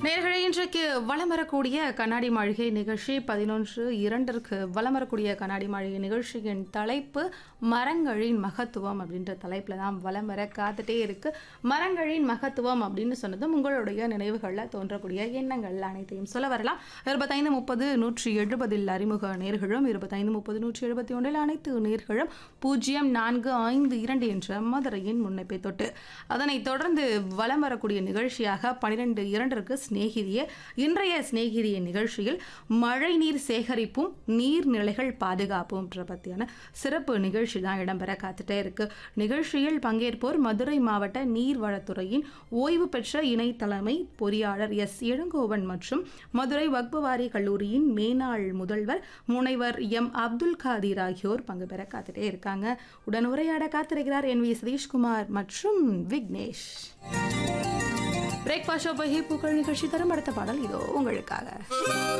நேர்களே இன்றைக்கு வலம் வரக்கூடிய கண்ணாடி மாளிகை நிகழ்ச்சி பதினொன்று இரண்டிற்கு வலம் வரக்கூடிய கண்ணாடி மாளிகை நிகழ்ச்சியின் தலைப்பு மரங்களின் மகத்துவம் அப்படின்ற தலைப்பில் தான் வலம் வர காத்துட்டே இருக்கு மரங்களின் மகத்துவம் அப்படின்னு சொன்னதும் உங்களுடைய நினைவுகளில் தோன்றக்கூடிய எண்ணங்கள் அனைத்தையும் சொல்ல வரலாம் இருபத்தைந்து முப்பது நூற்றி எழுபதில் அறிமுக நேர்களும் இருபத்தைந்து முப்பது நூற்றி எழுபத்தி ஒன்றில் அனைத்து நேர்களும் பூஜ்ஜியம் நான்கு ஐந்து இரண்டு என்ற மதுரையின் முன்னைப்பை தொட்டு அதனைத் தொடர்ந்து வலம் வரக்கூடிய நிகழ்ச்சியாக பனிரெண்டு இரண்டிற்கு சிநேகிதிய இன்றைய சிநேகிதிய நிகழ்ச்சியில் மழைநீர் சேகரிப்பும் நீர்நிலைகள் பாதுகாப்பும் பற்றியான சிறப்பு நிகழ்ச்சி தான் இடம்பெற காத்துட்டே இருக்கு நிகழ்ச்சியில் பங்கேற்போர் மதுரை மாவட்ட நீர்வளத்துறையின் ஓய்வு பெற்ற இணை தலைமை பொறியாளர் எஸ் இளங்கோவன் மற்றும் மதுரை வக்பவாரி கல்லூரியின் மேனாள் முதல்வர் முனைவர் எம் அப்துல் காதிர் ஆகியோர் பங்கு பெற காத்துட்டே இருக்காங்க உடன் உரையாட காத்திருக்கிறார் என் வி சதீஷ்குமார் மற்றும் விக்னேஷ் பிரேக்ஃபாஸ்ட் ஷோ பகி பூக்கள் நிகழ்ச்சி தரும் அடுத்த பாடல் இதோ உங்களுக்காக